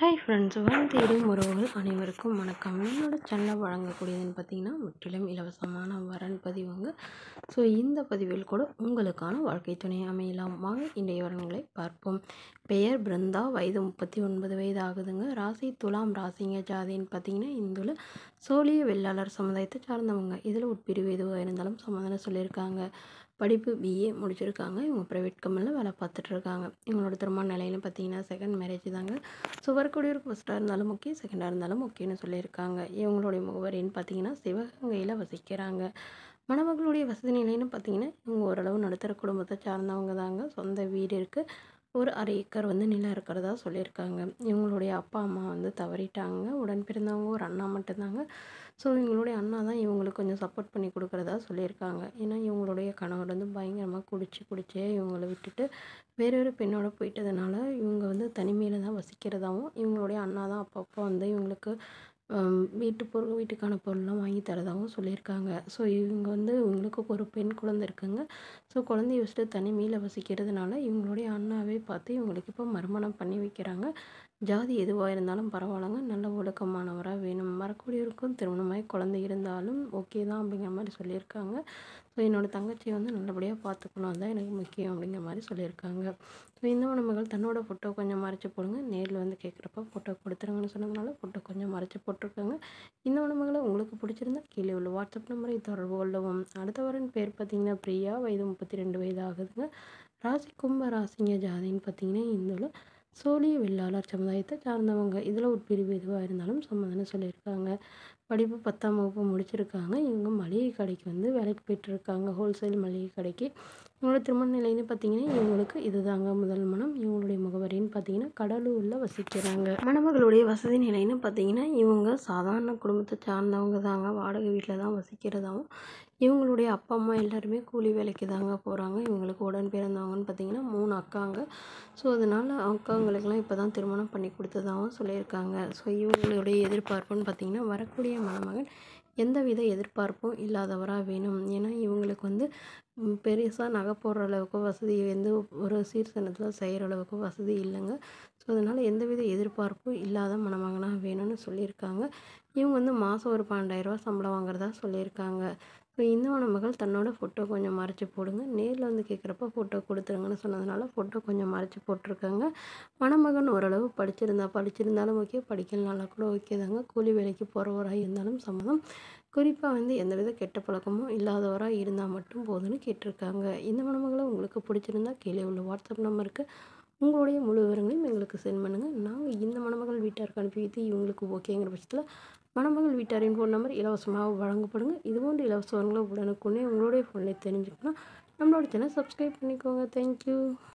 hi friends வன் தேடும் உறவுகள் அனைவருக்கும் வணக்கம் நம்மளோட சேனலில் வழங்கக்கூடியதுன்னு பார்த்தீங்கன்னா முற்றிலும் இலவசமான வரன் பதிவுங்க ஸோ இந்த பதிவில் கூட உங்களுக்கான வாழ்க்கை துணை அமையலாம் வாங்க இன்றைய வரன்களை பார்ப்போம் பெயர் பிருந்தா வயது முப்பத்தி ஒன்பது வயது ஆகுதுங்க ராசி துலாம் ராசிங்க ஜாதின்னு பார்த்தீங்கன்னா இந்துல சோழிய வெள்ளாளர் சமுதாயத்தை சார்ந்தவங்க இதில் உட்பிரிவு எதுவாக இருந்தாலும் சமாதானம் சொல்லியிருக்காங்க படிப்பு பிஏ முடிச்சிருக்காங்க இவங்க ப்ரைவேட் கம்பெனியில் வேலை பார்த்துட்டு இருக்காங்க இவங்களோட திருமண நிலைன்னு பார்த்தீங்கன்னா செகண்ட் மேரேஜ் தாங்க ஸோ வரக்கூடியவருக்கு ஃபஸ்ட்டாக இருந்தாலும் முக்கியம் செகண்டாக இருந்தாலும் முக்கியம்னு சொல்லியிருக்காங்க இவங்களுடைய முகவரின்னு பார்த்தீங்கன்னா சிவகங்கையில் வசிக்கிறாங்க மணமகளுடைய வசதி நிலைன்னு பார்த்தீங்கன்னா இவங்க ஓரளவு நடுத்தர குடும்பத்தை சார்ந்தவங்க தாங்க சொந்த வீடு இருக்குது ஒரு அரை ஏக்கர் வந்து நிலம் இருக்கிறதா சொல்லியிருக்காங்க இவங்களுடைய அப்பா அம்மா வந்து தவறிட்டாங்க உடன் பிறந்தவங்க ஒரு அண்ணா மட்டும்தாங்க ஸோ இவங்களுடைய அண்ணா தான் இவங்களுக்கு கொஞ்சம் சப்போர்ட் பண்ணி கொடுக்குறதா சொல்லியிருக்காங்க ஏன்னா இவங்களுடைய கணவர் வந்து பயங்கரமாக குடிச்சு குடிச்சே இவங்கள விட்டுட்டு வேற ஒரு பெண்ணோட போயிட்டதுனால இவங்க வந்து தனிமையில் தான் வசிக்கிறதாவும் இவங்களுடைய அண்ணா தான் அப்பப்போ வந்து இவங்களுக்கு வீட்டு பொருள் வீட்டுக்கான பொருள்லாம் வாங்கி தரதாகவும் சொல்லியிருக்காங்க ஸோ இவங்க வந்து இவங்களுக்கு ஒரு பெண் குழந்தை இருக்குங்க ஸோ குழந்தைய வச்சுட்டு தனிமையில் வசிக்கிறதுனால இவங்களுடைய அண்ணாவே பார்த்து இவங்களுக்கு இப்போ மறுமணம் பண்ணி வைக்கிறாங்க ஜாதி எதுவாக இருந்தாலும் பரவாயில்லங்க நல்ல ஒழுக்கமானவராக வேணும் வரக்கூடியவருக்கும் திருமணமாகி குழந்தை இருந்தாலும் ஓகே தான் அப்படிங்கிற மாதிரி சொல்லியிருக்காங்க ஸோ என்னோடய தங்கச்சியை வந்து நல்லபடியாக பார்த்துக்கணும் அதுதான் எனக்கு முக்கியம் அப்படிங்கிற மாதிரி சொல்லியிருக்காங்க ஸோ இந்த மணமகள் தன்னோட ஃபோட்டோ கொஞ்சம் மறைச்சி போடுங்க நேரில் வந்து கேட்குறப்ப ஃபோட்டோ கொடுத்துருங்கன்னு சொன்னதுனால ஃபோட்டோ கொஞ்சம் மறைச்சி போட்டிருக்காங்க இந்த மணமகளை உங்களுக்கு பிடிச்சிருந்தா கீழே உள்ள வாட்ஸ்அப் நம்பரை தொடர்பு கொள்ளவும் அடுத்த வரன் பேர் பார்த்தீங்கன்னா பிரியா வயது முப்பத்தி ரெண்டு வயது ஆகுதுங்க ராசி கும்ப ராசிங்க ஜாதின்னு பார்த்தீங்கன்னா இந்துல சோழிய வெள்ளாளர் சமுதாயத்தை சார்ந்தவங்க இதில் உட்பிரிவு எதுவாக இருந்தாலும் சம்மதம்னு சொல்லியிருக்காங்க படிப்பு பத்தாம் வகுப்பு முடிச்சிருக்காங்க இவங்க மளிகை கடைக்கு வந்து வேலைக்கு போயிட்டுருக்காங்க ஹோல்சேல் மளிகை கடைக்கு இவங்களோட திருமண நிலைன்னு பார்த்தீங்கன்னா இவங்களுக்கு இதுதாங்க முதல் மனம் இவங்களுடைய முகவரின்னு பார்த்தீங்கன்னா கடலூரில் வசிக்கிறாங்க மணமகளுடைய வசதி நிலைன்னு பார்த்தீங்கன்னா இவங்க சாதாரண குடும்பத்தை சார்ந்தவங்க தாங்க வாடகை வீட்டில் தான் வசிக்கிறதாகவும் இவங்களுடைய அப்பா அம்மா எல்லாருமே கூலி வேலைக்கு தாங்க போகிறாங்க இவங்களுக்கு உடன் பிறந்தவங்கன்னு பார்த்தீங்கன்னா மூணு அக்காங்க ஸோ அதனால் அக்காங்களுக்கெல்லாம் இப்போ தான் திருமணம் பண்ணி கொடுத்ததாகவும் சொல்லியிருக்காங்க ஸோ இவங்களுடைய எதிர்பார்ப்புன்னு பார்த்தீங்கன்னா வரக்கூடிய மணமகன் எந்தவித எதிர்பார்ப்பும் இல்லாதவராக வேணும் ஏன்னா இவங்களுக்கு வந்து பெருசாக நகை போடுற அளவுக்கு வசதி வந்து ஒரு சீர்சனத்தில் செய்கிற அளவுக்கு வசதி இல்லைங்க ஸோ அதனால் எந்தவித எதிர்பார்ப்பும் இல்லாத மணமகனாக வேணும்னு சொல்லியிருக்காங்க இவங்க வந்து மாதம் ஒரு பன்னெண்டாயிரரூவா சம்பளம் வாங்குறதா சொல்லியிருக்காங்க ஸோ இந்த மணமகள் தன்னோட ஃபோட்டோ கொஞ்சம் மறைச்சி போடுங்க நேரில் வந்து கேட்குறப்ப ஃபோட்டோ கொடுத்துருங்கன்னு சொன்னதுனால ஃபோட்டோ கொஞ்சம் மறைச்சி போட்டிருக்காங்க மணமகன் ஓரளவு படிச்சிருந்தா படிச்சிருந்தாலும் ஓகே படிக்கலனாலும் கூட ஓகே தாங்க கூலி வேலைக்கு போகிறவராக இருந்தாலும் சம்மதம் குறிப்பாக வந்து எந்தவித கெட்ட பழக்கமும் இல்லாதவராக இருந்தால் மட்டும் போதும்னு கேட்டிருக்காங்க இந்த மணமகளை உங்களுக்கு பிடிச்சிருந்தா கீழே உள்ள வாட்ஸ்அப் நம்பருக்கு உங்களுடைய முழு விவரங்களையும் எங்களுக்கு சென்ட் பண்ணுங்கள் நாங்கள் இந்த மணமகள் வீட்டாருக்கு அனுப்பி வைத்து இவங்களுக்கு ஓகேங்கிற பட்சத்தில் மணமகள் வீட்டாரின் ஃபோன் நம்பர் இலவசமாக வழங்கப்படுங்க இது போன்ற இலவசங்களை உடனுக்குடனே உங்களுடைய ஃபோனில் தெரிஞ்சுக்கணும் நம்மளோட சேனல் சப்ஸ்கிரைப் பண்ணிக்கோங்க தேங்க்யூ